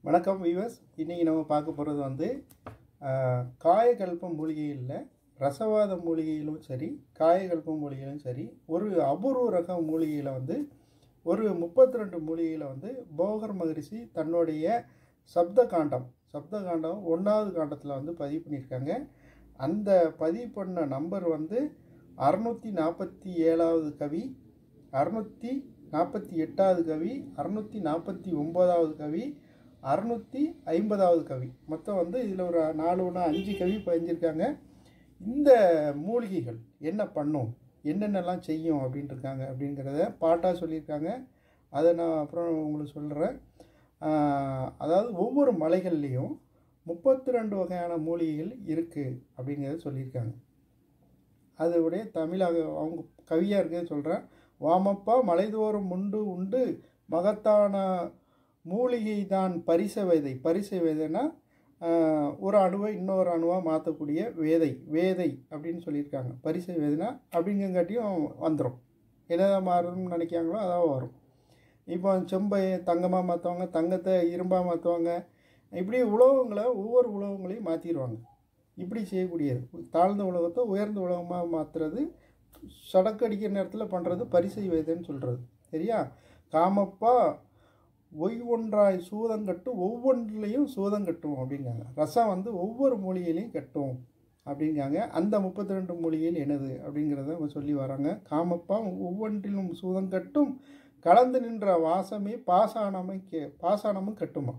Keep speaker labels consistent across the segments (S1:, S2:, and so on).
S1: வணக்கம் வீவர்ஸ் இன்றைக்கி நம்ம பார்க்க போகிறது வந்து ஆஹ், காயகல்ப மூலிகையில் ரசவாத மூலிகையிலும் சரி காயகல்ப மூலிகையிலும் சரி ஒரு அபூர்வ ரக மூலிகையில் வந்து ஒரு முப்பத்தி ரெண்டு மூலிகையில் வந்து போகர் மகரிஷி தன்னுடைய சப்த காண்டம் சப்த காண்டம் ஒன்றாவது காண்டத்தில் வந்து பதிவு பண்ணியிருக்காங்க அந்த பதிவு பண்ண நம்பர் வந்து அறுநூற்றி நாற்பத்தி ஏழாவது கவி அறுநூற்றி நாற்பத்தி எட்டாவது கவி அறுநூற்றி நாற்பத்தி ஒம்போதாவது கவி அறுநூற்றி ஐம்பதாவது கவி மொத்தம் வந்து இதில் ஒரு நாலு ஒன்று அஞ்சு கவி பதிஞ்சிருக்காங்க இந்த மூலிகைகள் என்ன பண்ணும் என்னென்னலாம் செய்யும் அப்படின்ட்டு இருக்காங்க அப்படிங்கிறத பாட்டாக சொல்லியிருக்காங்க அதை நான் அப்புறம் உங்களுக்கு சொல்கிறேன் அதாவது ஒவ்வொரு மலைகள்லேயும் முப்பத்தி ரெண்டு வகையான மூலிகைகள் இருக்குது அப்படிங்கிறத சொல்லியிருக்காங்க அதோடைய தமிழாக அவங்க கவியாக இருக்கிறத சொல்கிறேன் வாமப்பா மலைதோறும் உண்டு உண்டு மகத்தான மூலிகை தான் பரிச வேதை பரிச வேதைன்னா ஆஹ், ஒரு அணுவை இன்னொரு அணுவாக மாற்றக்கூடிய வேதை வேதை அப்படின்னு சொல்லியிருக்காங்க பரிச வேதைனா அப்படிங்கங்காட்டியும் வந்துடும் என்னதான் மாறணும்னு நினைக்காங்களோ அதான் வரும் இப்போ செம்பை தங்கமாக மாற்றுவாங்க தங்கத்தை இரும்பாக மாற்றுவாங்க இப்படி உலோகங்களை ஒவ்வொரு உலோகங்களையும் மாற்றிடுவாங்க இப்படி செய்யக்கூடியது தாழ்ந்த உலகத்தை உயர்ந்த உலகமாக மாற்றுறது சடக்கு அடிக்கிற நேரத்தில் பண்ணுறது பரிசை வேதைன்னு சொல்கிறது சரியா காமப்பா ஒய் ஒன்றாய் சூதம் கட்டும் ஒவ்வொன்றிலையும் சூதம் கட்டும் அப்படிங்காங்க ரசம் வந்து ஒவ்வொரு மூலிகையிலையும் கட்டும் அப்படிங்காங்க அந்த முப்பத்தி ரெண்டு மூலிகையில் என்னது அப்படிங்கிறத அவங்க சொல்லி வராங்க காமப்பா ஒவ்வொன்றிலும் சூதம் கட்டும் கலந்து நின்ற வாசமே பாசானமே கே பாசானமும் கட்டுமா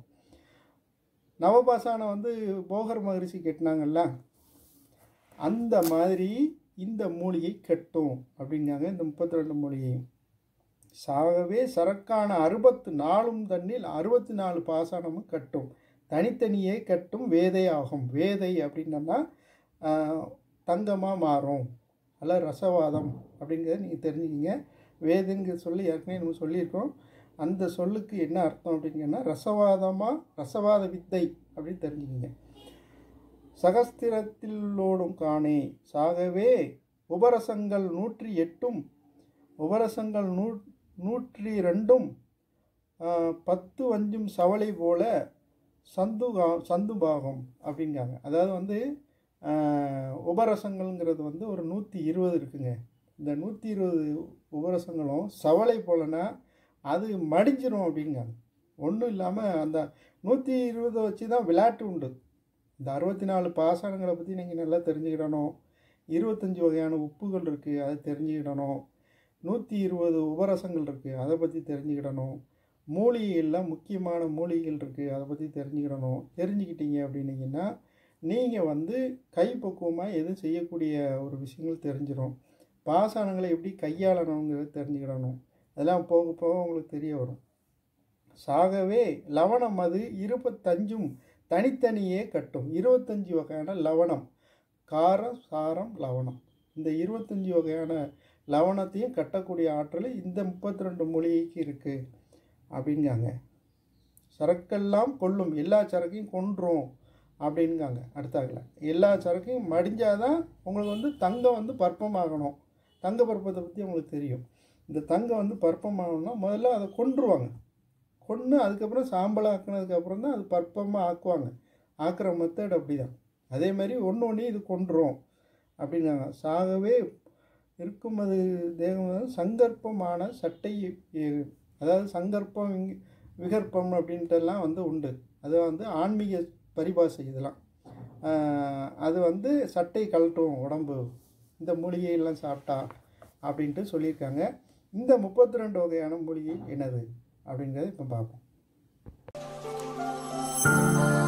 S1: நவபாசானம் வந்து போகர் மகரிஷி கட்டினாங்கல்ல அந்த மாதிரி இந்த மூலிகை கட்டும் அப்படிங்காங்க இந்த முப்பத்தி ரெண்டு மூலிகையும் சாகவே சரக்கான அறுபத்து நாலும் தண்ணில் அறுபத்தி நாலு பாசானமும் கட்டும் தனித்தனியே கட்டும் வேதை ஆகும் வேதை அப்படின்னா தங்கமாக மாறும் அல்ல ரசவாதம் அப்படிங்கிறத நீங்கள் தெரிஞ்சுக்கிங்க வேதுங்கிற சொல்லி ஏற்கனவே நம்ம சொல்லியிருக்கோம் அந்த சொல்லுக்கு என்ன அர்த்தம் அப்படிங்கன்னா ரசவாதமாக ரசவாத வித்தை அப்படின்னு தெரிஞ்சுக்கிங்க சகஸ்திரத்திலோடும் காணே சாகவே உபரசங்கள் நூற்றி எட்டும் உபரசங்கள் நூ நூற்றி ரெண்டும் ஆஹ், பத்து வஞ்சும் சவலை போல சந்துகா சந்து பாகம் அப்படிங்காங்க அதாவது வந்து ஆஹ், உபரசங்கள்ங்கிறது வந்து ஒரு நூற்றி இருபது இருக்குங்க இந்த நூற்றி இருபது உபரசங்களும் சவலை போலனா அது மடிஞ்சிரும் அப்படிங்காங்க ஒன்றும் இல்லாமல் அந்த நூற்றி இருபதை வச்சு தான் விளையாட்டு உண்டு இந்த அறுபத்தி நாலு பாசனங்களை பற்றி நீங்கள் நல்லா தெரிஞ்சுக்கிடணும் இருபத்தஞ்சி வகையான உப்புகள் இருக்குது அதை தெரிஞ்சுக்கிடணும் நூற்றி இருபது உபரசங்கள் இருக்குது அதை பற்றி தெரிஞ்சுக்கிடணும் மூலிகைகளில் முக்கியமான மூலிகைகள் இருக்குது அதை பற்றி தெரிஞ்சுக்கிடணும் தெரிஞ்சுக்கிட்டீங்க அப்படின்னீங்கன்னா நீங்கள் வந்து கைப்பக்குவமாக எதுவும் செய்யக்கூடிய ஒரு விஷயங்கள் தெரிஞ்சிடும் பாசானங்களை எப்படி கையாளணுங்கிறத தெரிஞ்சுக்கிடணும் அதெல்லாம் போக போக உங்களுக்கு தெரிய வரும் சாகவே லவணம் அது இருபத்தஞ்சும் தனித்தனியே கட்டும் இருபத்தஞ்சி வகையான லவணம் காரம் சாரம் லவணம் இந்த இருபத்தஞ்சி வகையான லவணத்தையும் கட்டக்கூடிய ஆற்றல் இந்த முப்பத்தி ரெண்டு மூலிகைக்கு இருக்குது அப்படிங்காங்க சரக்கெல்லாம் கொல்லும் எல்லா சரக்கையும் கொன்றும் அப்படின்காங்க அடுத்தாகல எல்லா சரக்கையும் மடிஞ்சாதான் உங்களுக்கு வந்து தங்கம் வந்து பற்பமாகணும் தங்க பற்பத்தை பற்றி உங்களுக்கு தெரியும் இந்த தங்கம் வந்து பற்பமாகணும்னா முதல்ல அதை கொன்றுவாங்க கொன்று அதுக்கப்புறம் சாம்பல் ஆக்குனதுக்கப்புறம் தான் அது பற்பமாக ஆக்குவாங்க ஆக்குற மெத்தட் அப்படி தான் அதே மாதிரி ஒன்று ஒன்று இது கொன்றும் அப்படிங்காங்க சாகவே இருக்கும் அது தேகம் வந்து சங்கற்பமான சட்டை எ- அதாவது சங்கற்பம் விங்- விகற்பம் அப்படின்ட்டுலாம் வந்து உண்டு அது வந்து ஆன்மீக பரிபாஷை இதெல்லாம் ஆஹ் அது வந்து சட்டை கழட்டும் உடம்பு இந்த மூலிகையெல்லாம் சாப்பிட்டா அப்படின்ட்டு சொல்லியிருக்காங்க இந்த முப்பத்தி ரெண்டு வகையான மூலிகை என்னது அப்படிங்கிறத இப்போ பார்ப்போம்